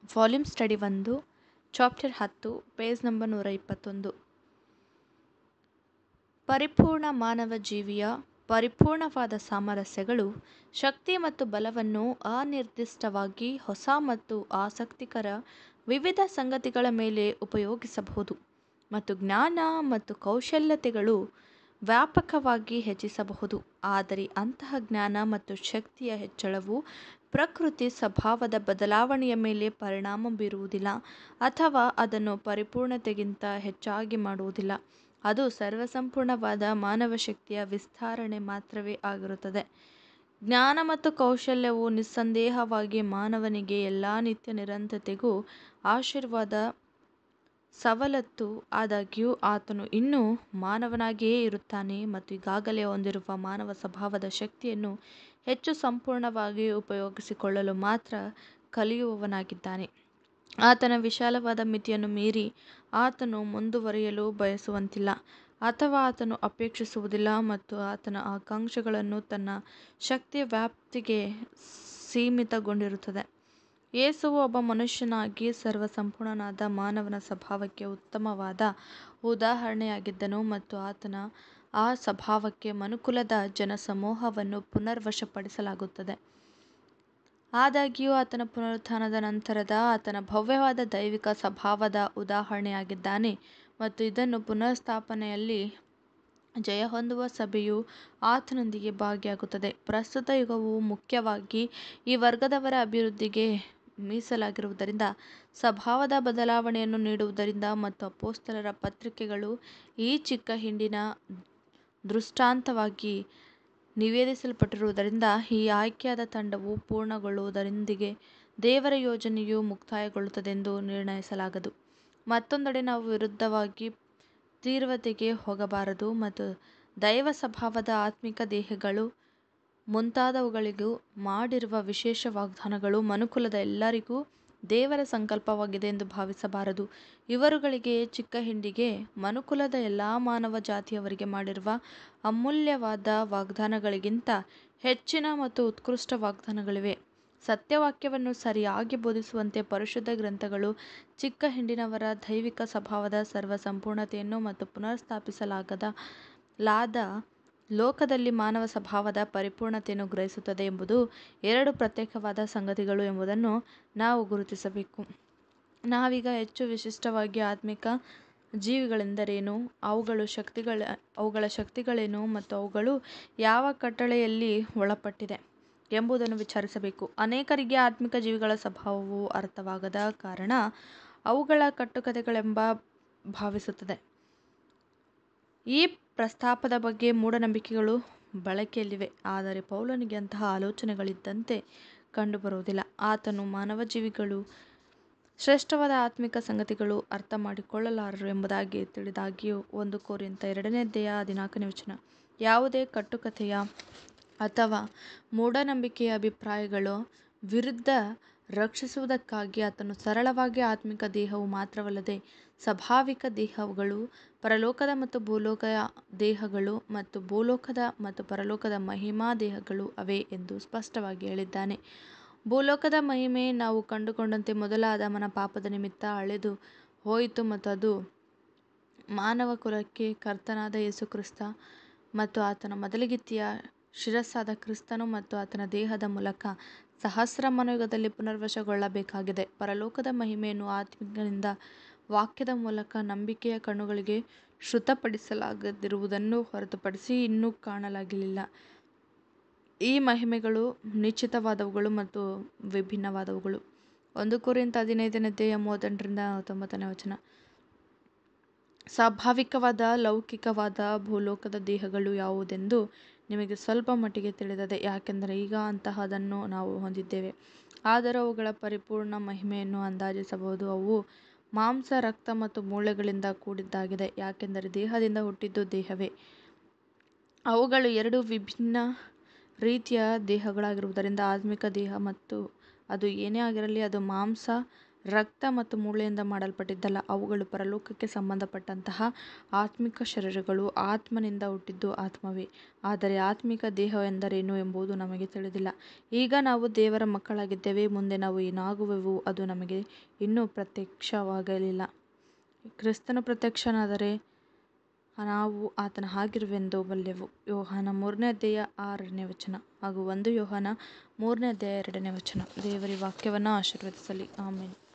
volume study ಒಂದು chapter ಹತ್ತು page number ನೂರ ಇಪ್ಪತ್ತೊಂದು ಪರಿಪೂರ್ಣ ಮಾನವ ಜೀವಿಯ ಪರಿಪೂರ್ಣವಾದ ಸಾಮರಸ್ಯಗಳು ಶಕ್ತಿ ಮತ್ತು ಬಲವನ್ನು ಅನಿರ್ದಿಷ್ಟವಾಗಿ ಹೊಸ ಮತ್ತು ಆಸಕ್ತಿಕರ ವಿವಿಧ ಸಂಗತಿಗಳ ಮೇಲೆ ಉಪಯೋಗಿಸಬಹುದು ಮತ್ತು ಜ್ಞಾನ ಮತ್ತು ಕೌಶಲ್ಯತೆಗಳು ವ್ಯಾಪಕವಾಗಿ ಹೆಚ್ಚಿಸಬಹುದು ಆದರೆ ಅಂತಹ ಜ್ಞಾನ ಮತ್ತು ಶಕ್ತಿಯ ಹೆಚ್ಚಳವು ಪ್ರಕೃತಿ ಸ್ವಭಾವದ ಬದಲಾವಣೆಯ ಮೇಲೆ ಪರಿಣಾಮ ಬೀರುವುದಿಲ್ಲ ಅಥವಾ ಅದನ್ನು ಪರಿಪೂರ್ಣತೆಗಿಂತ ಹೆಚ್ಚಾಗಿ ಮಾಡುವುದಿಲ್ಲ ಅದು ಸರ್ವಸಂಪೂರ್ಣವಾದ ಮಾನವ ಶಕ್ತಿಯ ವಿಸ್ತರಣೆ ಮಾತ್ರವೇ ಆಗಿರುತ್ತದೆ ಜ್ಞಾನ ಮತ್ತು ಕೌಶಲ್ಯವು ನಿಸ್ಸಂದೇಹವಾಗಿ ಮಾನವನಿಗೆ ಎಲ್ಲ ನಿತ್ಯ ನಿರಂತರತೆಗೂ ಆಶೀರ್ವಾದ ಸವಲತ್ತು ಆದಾಗ್ಯೂ ಆತನು ಇನ್ನೂ ಮಾನವನಾಗಿಯೇ ಇರುತ್ತಾನೆ ಮತ್ತು ಈಗಾಗಲೇ ಹೊಂದಿರುವ ಮಾನವ ಸ್ವಭಾವದ ಶಕ್ತಿಯನ್ನು ಹೆಚ್ಚು ಸಂಪೂರ್ಣವಾಗಿ ಉಪಯೋಗಿಸಿಕೊಳ್ಳಲು ಮಾತ್ರ ಕಲಿಯುವವನಾಗಿದ್ದಾನೆ ಆತನ ವಿಶಾಲವಾದ ಮಿತಿಯನ್ನು ಮೀರಿ ಆತನು ಮುಂದುವರಿಯಲು ಬಯಸುವಂತಿಲ್ಲ ಅಥವಾ ಆತನು ಅಪೇಕ್ಷಿಸುವುದಿಲ್ಲ ಮತ್ತು ಆತನ ಆಕಾಂಕ್ಷೆಗಳನ್ನು ತನ್ನ ಶಕ್ತಿಯ ವ್ಯಾಪ್ತಿಗೆ ಸೀಮಿತಗೊಂಡಿರುತ್ತದೆ ಯೇಸುವು ಒಬ್ಬ ಮನುಷ್ಯನಾಗಿ ಸರ್ವಸಂಪೂರ್ಣನಾದ ಮಾನವನ ಸ್ವಭಾವಕ್ಕೆ ಉತ್ತಮವಾದ ಉದಾಹರಣೆಯಾಗಿದ್ದನು ಮತ್ತು ಆತನ ಆ ಸ್ವಭಾವಕ್ಕೆ ಮನುಕುಲದ ಜನಸಮೂಹವನ್ನು ಪುನರ್ವಶಪಡಿಸಲಾಗುತ್ತದೆ ಆದಾಗ್ಯೂ ಆತನ ಪುನರುತ್ಥಾನದ ನಂತರದ ಆತನ ಭವ್ಯವಾದ ದೈವಿಕ ಸ್ವಭಾವದ ಉದಾಹರಣೆಯಾಗಿದ್ದಾನೆ ಮತ್ತು ಇದನ್ನು ಪುನಃಸ್ಥಾಪನೆಯಲ್ಲಿ ಜಯಹೊಂದುವ ಸಭೆಯು ಆತನೊಂದಿಗೆ ಭಾಗಿಯಾಗುತ್ತದೆ ಪ್ರಸ್ತುತ ಯುಗವು ಮುಖ್ಯವಾಗಿ ಈ ವರ್ಗದವರ ಅಭಿವೃದ್ಧಿಗೆ ಮೀಸಲಾಗಿರುವುದರಿಂದ ಸ್ವಭಾವದ ಬದಲಾವಣೆಯನ್ನು ನೀಡುವುದರಿಂದ ಮತ್ತು ಅಪೊಸ್ತಲರ ಪತ್ರಿಕೆಗಳು ಈ ಚಿಕ್ಕ ಹಿಂಡಿನ ದೃಷ್ಟಾಂತವಾಗಿ ನಿವೇದಿಸಲ್ಪಟ್ಟಿರುವುದರಿಂದ ಈ ಆಯ್ಕೆಯಾದ ತಂಡವು ಪೂರ್ಣಗೊಳ್ಳುವುದರೊಂದಿಗೆ ದೇವರ ಯೋಜನೆಯು ಮುಕ್ತಾಯಗೊಳ್ಳುತ್ತದೆಂದು ನಿರ್ಣಯಿಸಲಾಗದು ಮತ್ತೊಂದೆಡೆ ನಾವು ವಿರುದ್ಧವಾಗಿ ತೀವ್ರತೆಗೆ ಹೋಗಬಾರದು ಮತ್ತು ದೈವ ಸ್ವಭಾವದ ಆತ್ಮಿಕ ದೇಹಗಳು ಮುಂತಾದವುಗಳಿಗೂ ಮಾಡಿರುವ ವಿಶೇಷ ವಾಗ್ದಾನಗಳು ಮನುಕುಲದ ಎಲ್ಲರಿಗೂ ದೇವರ ಸಂಕಲ್ಪವಾಗಿದೆ ಎಂದು ಭಾವಿಸಬಾರದು ಇವರುಗಳಿಗೆ ಚಿಕ್ಕ ಹಿಂಡಿಗೆ ಮನುಕುಲದ ಎಲ್ಲ ಮಾನವ ಜಾತಿಯವರಿಗೆ ಮಾಡಿರುವ ಅಮೂಲ್ಯವಾದ ವಾಗ್ದಾನಗಳಿಗಿಂತ ಹೆಚ್ಚಿನ ಮತ್ತು ಉತ್ಕೃಷ್ಟ ವಾಗ್ದಾನಗಳಿವೆ ಸತ್ಯವಾಕ್ಯವನ್ನು ಸರಿಯಾಗಿ ಬೋಧಿಸುವಂತೆ ಪರಿಶುದ್ಧ ಗ್ರಂಥಗಳು ಚಿಕ್ಕ ಹಿಂಡಿನವರ ದೈವಿಕ ಸ್ವಭಾವದ ಸರ್ವಸಂಪೂರ್ಣತೆಯನ್ನು ಮತ್ತು ಪುನರ್ಸ್ಥಾಪಿಸಲಾಗದ ಲಾದ ಲೋಕದಲ್ಲಿ ಮಾನವ ಸ್ವಭಾವದ ಪರಿಪೂರ್ಣತೆಯನ್ನು ಗ್ರಹಿಸುತ್ತದೆ ಎಂಬುದು ಎರಡು ಪ್ರತ್ಯೇಕವಾದ ಸಂಗತಿಗಳು ಎಂಬುದನ್ನು ನಾವು ಗುರುತಿಸಬೇಕು ನಾವೀಗ ಹೆಚ್ಚು ವಿಶಿಷ್ಟವಾಗಿ ಆತ್ಮಿಕ ಜೀವಿಗಳೆಂದರೇನು ಅವುಗಳ ಶಕ್ತಿಗಳ ಅವುಗಳ ಶಕ್ತಿಗಳೇನು ಮತ್ತು ಅವುಗಳು ಯಾವ ಕಟ್ಟಳೆಯಲ್ಲಿ ಒಳಪಟ್ಟಿದೆ ಎಂಬುದನ್ನು ವಿಚಾರಿಸಬೇಕು ಅನೇಕರಿಗೆ ಆತ್ಮಿಕ ಜೀವಿಗಳ ಸ್ವಭಾವವು ಅರ್ಥವಾಗದ ಕಾರಣ ಅವುಗಳ ಕಟ್ಟುಕಥೆಗಳೆಂಬ ಭಾವಿಸುತ್ತದೆ ಈ ಪ್ರಸ್ತಾಪದ ಬಗ್ಗೆ ಮೂಢನಂಬಿಕೆಗಳು ಬಳಕೆಯಲ್ಲಿವೆ ಆದರೆ ಪೌಲನಿಗೆ ಅಂತಹ ಆಲೋಚನೆಗಳಿದ್ದಂತೆ ಕಂಡುಬರುವುದಿಲ್ಲ ಆತನು ಮಾನವ ಜೀವಿಗಳು ಶ್ರೇಷ್ಠವಾದ ಆತ್ಮಿಕ ಸಂಗತಿಗಳು ಅರ್ಥ ಮಾಡಿಕೊಳ್ಳಲಾರರು ಎಂಬುದಾಗಿ ತಿಳಿದಾಗ್ಯೂ ಒಂದು ಕೋರಿಂತ ಎರಡನೇ ಅಧ್ಯಾಯ ಹದಿನಾಲ್ಕನೇ ವಚನ ಯಾವುದೇ ಕಟ್ಟುಕಥೆಯ ಅಥವಾ ಮೂಢನಂಬಿಕೆಯ ಅಭಿಪ್ರಾಯಗಳ ವಿರುದ್ಧ ರಕ್ಷಿಸುವುದಕ್ಕಾಗಿ ಆತನು ಸರಳವಾಗಿ ಆತ್ಮಿಕ ದೇಹವು ಮಾತ್ರವಲ್ಲದೆ ಸ್ವಾಭಾವಿಕ ದೇಹಗಳು ಪರಲೋಕದ ಮತ್ತು ಭೂಲೋಕದ ದೇಹಗಳು ಮತ್ತು ಭೂಲೋಕದ ಮತ್ತು ಪರಲೋಕದ ಮಹಿಮಾ ದೇಹಗಳು ಅವೇ ಎಂದು ಸ್ಪಷ್ಟವಾಗಿ ಹೇಳಿದ್ದಾನೆ ಭೂಲೋಕದ ಮಹಿಮೆ ನಾವು ಕಂಡುಕೊಂಡಂತೆ ಮೊದಲ ಆದಾಮನ ಪಾಪದ ನಿಮಿತ್ತ ಅಳೆದು ಹೋಯಿತು ಮತ್ತು ಅದು ಮಾನವ ಕುಲಕ್ಕೆ ಕರ್ತನಾದ ಯೇಸು ಕ್ರಿಸ್ತ ಮತ್ತು ಆತನ ಮೊದಲಿಗಿತ್ತಿಯ ಶಿರಸ್ಸಾದ ಕ್ರಿಸ್ತನು ಮತ್ತು ಆತನ ದೇಹದ ಮೂಲಕ ಸಹಸ್ರಮಾನ ಯುಗದಲ್ಲಿ ಪುನರ್ವಶಗೊಳ್ಳಬೇಕಾಗಿದೆ ಪರಲೋಕದ ಮಹಿಮೆಯನ್ನು ಆತ್ಮಿಕನಿಂದ ವಾಕ್ಯದ ಮೂಲಕ ನಂಬಿಕೆಯ ಕಣ್ಣುಗಳಿಗೆ ಶ್ರುತಪಡಿಸಲಾಗದಿರುವುದನ್ನು ಹೊರತುಪಡಿಸಿ ಇನ್ನೂ ಕಾಣಲಾಗಲಿಲ್ಲ ಈ ಮಹಿಮೆಗಳು ನಿಶ್ಚಿತವಾದವುಗಳು ಮತ್ತು ವಿಭಿನ್ನವಾದವುಗಳು ಒಂದು ಕುರಿತ ಹದಿನೈದನೇ ಅಧ್ಯಾಯ ಮೂವತ್ತೆಂಟರಿಂದ ಹತ್ತೊಂಬತ್ತನೇ ವಚನ ಸ್ವಾಭಾವಿಕವಾದ ಲೌಕಿಕವಾದ ಭೂಲೋಕದ ದೇಹಗಳು ಯಾವುದೆಂದು ನಿಮಗೆ ಸ್ವಲ್ಪ ಮಟ್ಟಿಗೆ ತಿಳಿದಿದೆ ಯಾಕೆಂದರೆ ಈಗ ಅಂತಹದನ್ನು ನಾವು ಹೊಂದಿದ್ದೇವೆ ಆದರೂ ಅವುಗಳ ಪರಿಪೂರ್ಣ ಮಹಿಮೆಯನ್ನು ಅಂದಾಜಿಸಬಹುದು ಅವು ಮಾಂಸ ರಕ್ತ ಮತ್ತು ಮೂಳೆಗಳಿಂದ ಕೂಡಿದ್ದಾಗಿದೆ ಯಾಕೆಂದರೆ ದೇಹದಿಂದ ಹುಟ್ಟಿದ್ದು ದೇಹವೇ ಅವುಗಳು ಎರಡು ವಿಭಿನ್ನ ರೀತಿಯ ದೇಹಗಳಾಗಿರುವುದರಿಂದ ಆತ್ಮಿಕ ದೇಹ ಮತ್ತು ಅದು ಏನೇ ಆಗಿರಲಿ ಅದು ಮಾಂಸ ರಕ್ತ ಮತ್ತು ಮೂಳೆಯಿಂದ ಮಾಡಲ್ಪಟ್ಟಿದ್ದಲ್ಲ ಅವುಗಳು ಪರಲೋಕಕ್ಕೆ ಸಂಬಂಧಪಟ್ಟಂತಹ ಆತ್ಮಿಕ ಶರೀರಗಳು ಆತ್ಮನಿಂದ ಹುಟ್ಟಿದ್ದು ಆತ್ಮವೇ ಆದರೆ ಆತ್ಮಿಕ ದೇಹವೆಂದರೇನು ಎಂಬುದು ನಮಗೆ ತಿಳಿದಿಲ್ಲ ಈಗ ನಾವು ದೇವರ ಮಕ್ಕಳಾಗಿದ್ದೇವೆ ಮುಂದೆ ನಾವು ಏನಾಗುವೆವು ಅದು ನಮಗೆ ಇನ್ನೂ ಪ್ರತ್ಯಕ್ಷವಾಗಲಿಲ್ಲ ಕ್ರಿಸ್ತನು ಪ್ರತ್ಯಕ್ಷನಾದರೆ ನಾವು ಆತನ ಹಾಗಿರುವೆಂದು ಬಲ್ಲೆವು ಯೋಹಾನ ಮೂರನೇ ಅಧ್ಯಾಯ ಆರನೇ ವಚನ ಹಾಗೂ ಒಂದು ಯೋಹಾನ ಮೂರನೇ ಅಧ್ಯಾಯ ಎರಡನೇ ವಚನ ದೇವರ ವಾಕ್ಯವನ್ನು ಆಶೀರ್ವದಿಸಲಿ ಆಮೇಲೆ